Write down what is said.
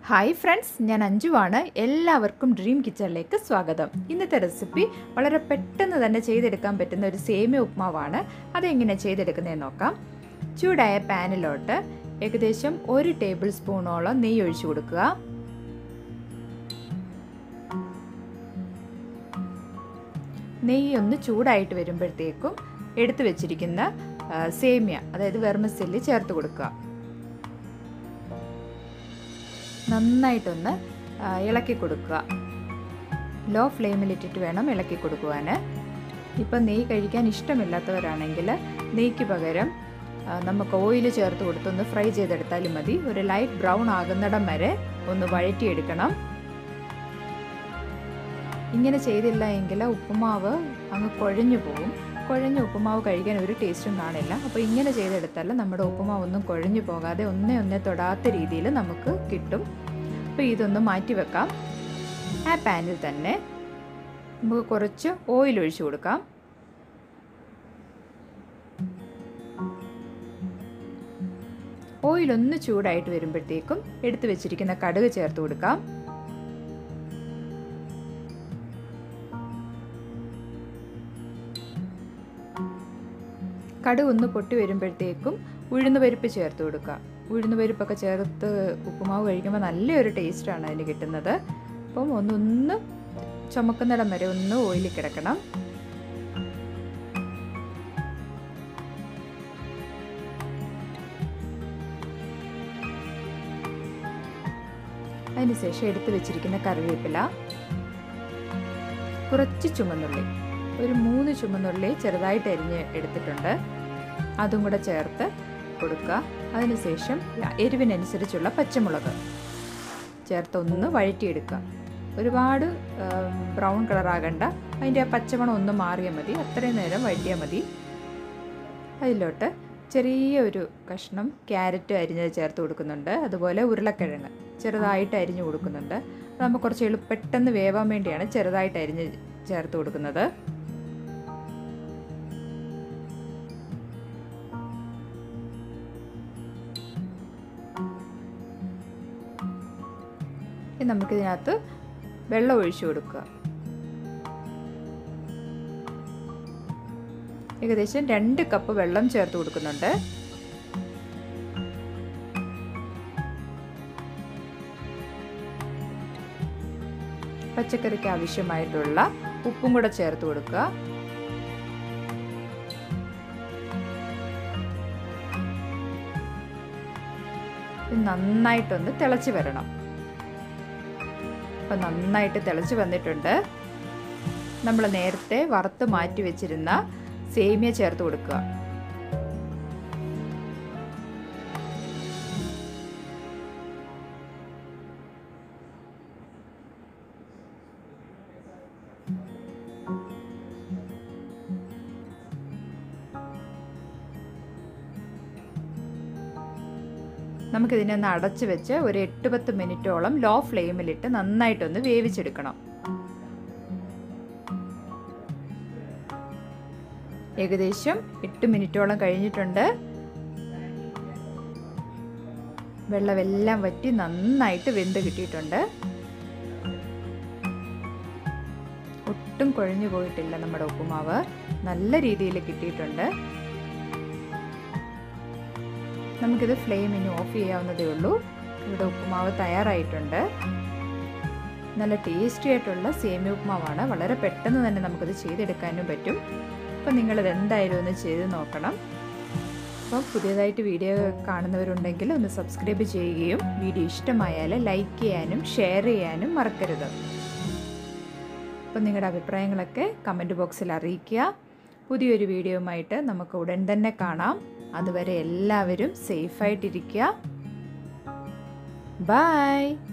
hi friends ഞാൻ അഞ്ജുവാണ് എല്ലാവർക്കും dream കിച്ചണിലേക്ക് സ്വാഗതം ഇന്നത്തെ റെസിപ്പി വളരെ പെട്ടെന്ന് തന്നെ ചെയ്തെടുക്കാൻ പറ്റുന്ന ഒരു സേമിയ ഉപ്മാവാണ് അതെങ്ങനെ ചെയ്തെടുക്കുന്നതെന്ന് നോക്കാം ചൂടായ പാനിലോട്ട് ഏകദേശം ഒരു ടേബിൾ സ്പൂണോളം നെയ്യ് ഒഴിച്ചു കൊടുക്കുക നെയ്യ് ഒന്ന് ചൂടായിട്ട് വരുമ്പോഴത്തേക്കും എടുത്തു വെച്ചിരിക്കുന്ന സേമിയ അതായത് വെർമസെല്ലി ചേർത്ത് കൊടുക്കുക നന്നായിട്ടൊന്ന് ഇളക്കി കൊടുക്കുക ലോ ഫ്ലെയിമിലിട്ടിട്ട് വേണം ഇളക്കി കൊടുക്കുവാൻ ഇപ്പം നെയ്യ് കഴിക്കാൻ ഇഷ്ടമില്ലാത്തവരാണെങ്കിൽ നെയ്ക്ക് പകരം നമുക്ക് ഓയിൽ ചേർത്ത് കൊടുത്തൊന്ന് ഫ്രൈ ചെയ്തെടുത്താലും മതി ഒരു ലൈറ്റ് ബ്രൗൺ ആകുന്നിടം വരെ ഒന്ന് വഴറ്റിയെടുക്കണം ഇങ്ങനെ ചെയ്തില്ല എങ്കിൽ ഉപ്പുമാവ് അങ്ങ് കുഴഞ്ഞു പോകും കുഴഞ്ഞ ഉപ്പുമാവ് കഴിക്കാൻ ഒരു ടേസ്റ്റും കാണില്ല അപ്പോൾ ഇങ്ങനെ ചെയ്തെടുത്താൽ നമ്മുടെ ഉപ്പുമാവ് ഒന്നും കുഴഞ്ഞു പോകാതെ ഒന്നേ ഒന്നേ തൊടാത്ത രീതിയിൽ നമുക്ക് കിട്ടും അപ്പോൾ ഇതൊന്ന് മാറ്റി വെക്കാം ആ പാനിൽ തന്നെ നമുക്ക് കുറച്ച് ഓയിൽ ഒഴിച്ചു കൊടുക്കാം ഓയിൽ ഒന്ന് ചൂടായിട്ട് വരുമ്പോഴത്തേക്കും എടുത്തു വെച്ചിരിക്കുന്ന കടുക് ചേർത്ത് കൊടുക്കാം കടുക് ഒന്ന് പൊട്ടി വരുമ്പോഴത്തേക്കും ഉഴുന്നുപരിപ്പ് ചേർത്ത് കൊടുക്കുക ഉഴുന്നുപരിപ്പൊക്കെ ചേർത്ത് ഉപ്പുമാവ് കഴിക്കുമ്പോൾ നല്ലൊരു ടേസ്റ്റാണ് അതിന് കിട്ടുന്നത് അപ്പം ഒന്നൊന്ന് ചുമക്കുന്നിടം വരെ ഒന്ന് ഓയിലിൽ കിടക്കണം അതിനുശേഷം എടുത്തു വെച്ചിരിക്കുന്ന കറിവേപ്പില കുറച്ച് ചുമന്നുള്ളി ഒരു മൂന്ന് ചുമന്നുള്ളി ചെറുതായിട്ട് അരിഞ്ഞ് എടുത്തിട്ടുണ്ട് അതും കൂടെ ചേർത്ത് കൊടുക്കുക അതിനുശേഷം എരിവിനനുസരിച്ചുള്ള പച്ചമുളക് ചേർത്ത് ഒന്ന് വഴറ്റിയെടുക്കുക ഒരുപാട് ബ്രൗൺ കളറാകണ്ട അതിൻ്റെ ആ പച്ചമണം ഒന്ന് മാറിയാൽ മതി അത്രയും നേരം വഴറ്റിയാൽ മതി അതിലോട്ട് ചെറിയ ഒരു കഷ്ണം ക്യാരറ്റ് അരിഞ്ഞത് ചേർത്ത് കൊടുക്കുന്നുണ്ട് അതുപോലെ ഉരുളക്കിഴങ്ങ് ചെറുതായിട്ട് അരിഞ്ഞു കൊടുക്കുന്നുണ്ട് നമുക്ക് കുറച്ച് എളു പെട്ടെന്ന് വേവാൻ വേണ്ടിയാണ് ചെറുതായിട്ട് അരിഞ്ഞ് ചേർത്ത് കൊടുക്കുന്നത് നമുക്കിതിനകത്ത് വെള്ളം ഒഴിച്ചു കൊടുക്കുക ഏകദേശം രണ്ട് കപ്പ് വെള്ളം ചേർത്ത് കൊടുക്കുന്നുണ്ട് പച്ചക്കറിക്ക് ആവശ്യമായിട്ടുള്ള ഉപ്പും കൂടെ ചേർത്ത് കൊടുക്കുക നന്നായിട്ടൊന്ന് തിളച്ച് വരണം അപ്പം നന്നായിട്ട് തിളച്ച് വന്നിട്ടുണ്ട് നമ്മൾ നേരത്തെ വറുത്ത് മാറ്റി വെച്ചിരുന്ന സേമിയ ചേർത്ത് കൊടുക്കുക നമുക്കിതിനെ ഒന്ന് അടച്ച് വെച്ച് ഒരു എട്ട് പത്ത് മിനിറ്റോളം ലോ ഫ്ലെയിമിലിട്ട് നന്നായിട്ടൊന്ന് വേവിച്ചെടുക്കണം ഏകദേശം എട്ട് മിനിറ്റോളം കഴിഞ്ഞിട്ടുണ്ട് വെള്ളമെല്ലാം വറ്റി നന്നായിട്ട് വെന്ത് കിട്ടിയിട്ടുണ്ട് ഒട്ടും കുഴഞ്ഞു പോയിട്ടില്ല നമ്മുടെ ഉപ്പുമാവ് നല്ല രീതിയിൽ കിട്ടിയിട്ടുണ്ട് നമുക്കിത് ഫ്ലെയിം ഇനി ഓഫ് ചെയ്യാവുന്നതേ ഉള്ളൂ ഇവിടെ ഉപ്പുമാവ് തയ്യാറായിട്ടുണ്ട് നല്ല ടേസ്റ്റി ആയിട്ടുള്ള സേമിയ ഉപ്പുമാവാണ് വളരെ പെട്ടെന്ന് തന്നെ നമുക്കിത് ചെയ്തെടുക്കാനും പറ്റും അപ്പം നിങ്ങളിത് എന്തായാലും ഒന്ന് ചെയ്ത് നോക്കണം അപ്പം പുതിയതായിട്ട് വീഡിയോ കാണുന്നവരുണ്ടെങ്കിൽ ഒന്ന് സബ്സ്ക്രൈബ് ചെയ്യുകയും വീഡിയോ ഇഷ്ടമായാൽ ലൈക്ക് ചെയ്യാനും ഷെയർ ചെയ്യാനും മറക്കരുത് അപ്പം നിങ്ങളുടെ അഭിപ്രായങ്ങളൊക്കെ കമൻറ്റ് ബോക്സിൽ അറിയിക്കുക പുതിയൊരു വീഡിയോയുമായിട്ട് നമുക്ക് ഉടൻ തന്നെ കാണാം അതുവരെ എല്ലാവരും സേഫായിട്ടിരിക്കുക ബൈ